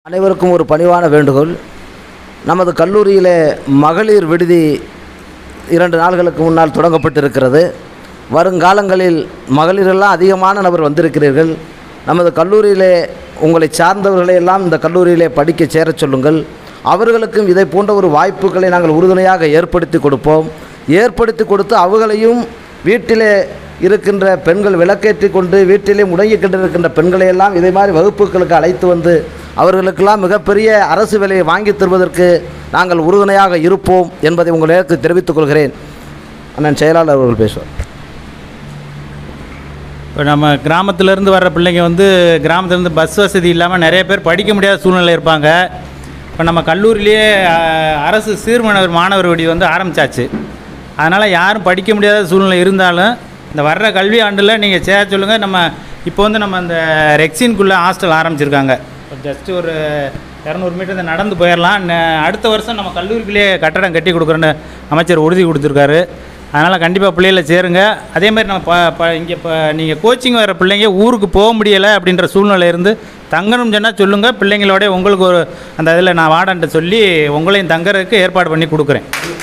அனைவருக்கும் ஒரு பணிவான வேண்டுகோள் நமது கல்லூரியிலே மகளிர் விடுதி இரண்டு நாள்களுக்கு முன்னால் தொடங்கப்பட்டிருக்கிறது வருங்காலங்களில் மகளிரெல்லாம் அதிகமான நபர் வந்திருக்கிறீர்கள் நமது கல்லூரியிலே உங்களை சார்ந்தவர்களை எல்லாம் இந்த கல்லூரியிலே படிக்க சேரச் சொல்லுங்கள் அவர்களுக்கும் இதை போன்ற ஒரு வாய்ப்புகளை நாங்கள் உறுதுணையாக ஏற்படுத்தி கொடுப்போம் ஏற்படுத்தி கொடுத்து அவர்களையும் வீட்டிலே இருக்கின்ற பெண்கள் விளக்கேற்றி கொண்டு வீட்டிலே முடங்கி கொண்டிருக்கின்ற பெண்களை எல்லாம் இதே மாதிரி வகுப்புகளுக்கு அழைத்து வந்து அவர்களுக்கெல்லாம் மிகப்பெரிய அரசு வேலையை வாங்கி தருவதற்கு நாங்கள் உறுதுணையாக இருப்போம் என்பதை உங்களுக்கு தெரிவித்துக் கொள்கிறேன் அண்ணன் செயலாளர் அவர்கள் பேசுவார் இப்போ நம்ம கிராமத்துலேருந்து வர்ற பிள்ளைங்க வந்து கிராமத்துலேருந்து பஸ் வசதி இல்லாமல் நிறைய பேர் படிக்க முடியாத சூழ்நிலை இருப்பாங்க இப்போ நம்ம கல்லூரியிலேயே அஹ், அரசு சீர்மாணவர் மாணவர் விடுதி வந்து ஆரம்பிச்சாச்சு அதனால் யாரும் படிக்க முடியாத சூழ்நிலை இருந்தாலும் இந்த வர்ற கல்வி ஆண்டில் நீங்கள் சேர சொல்லுங்கள் நம்ம இப்போ வந்து நம்ம இந்த ரெக்ஸின்குள்ளே ஹாஸ்டல் ஆரம்பிச்சிருக்காங்க ஜஸ்ட்டு ஒரு இரநூறு மீட்டர் இந்த நடந்து போயிடலாம் ந- அடுத்த வருஷம் நம்ம கல்லூரிக்குள்ளேயே கட்டடம் கட்டி கொடுக்குறேன்னு அமைச்சர் உறுதி கொடுத்துருக்காரு அதனால் கண்டிப்பாக பிள்ளைகளை சேருங்க அதே மாதிரி நம்ம ப ப இங்கே இப்போ நீங்கள் கோச்சிங் வர பிள்ளைங்க ஊருக்கு போக முடியலை அப்படின்ற சூழ்நிலை இருந்து தங்கணும்னு சொன்னால் சொல்லுங்கள் பிள்ளைங்களோட உங்களுக்கு ஒரு அந்த இதில் நான் வாடன்ட்ட சொல்லி உங்களையும் தங்கறதுக்கு ஏற்பாடு பண்ணி கொடுக்குறேன்